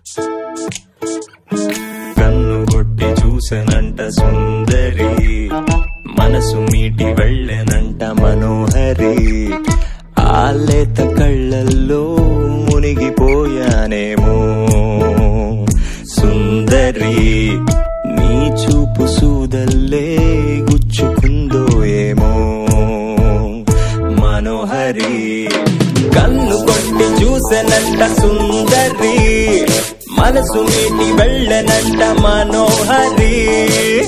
కన్ను కొట్టి చూసెనంట సుందరి మనసు మీటి వెళ్ళెనంట మనోహరి ఆ లేత కళ్ళల్లో మునిగిపోయానేమో సుందరి నీ చూపు సూదల్లే గుచ్చుకుందో ఏమో మనోహరి కన్ను కొట్టి చూసెనంట సుందరి మనసు మీటి వెళ్ళనంట మనోహరి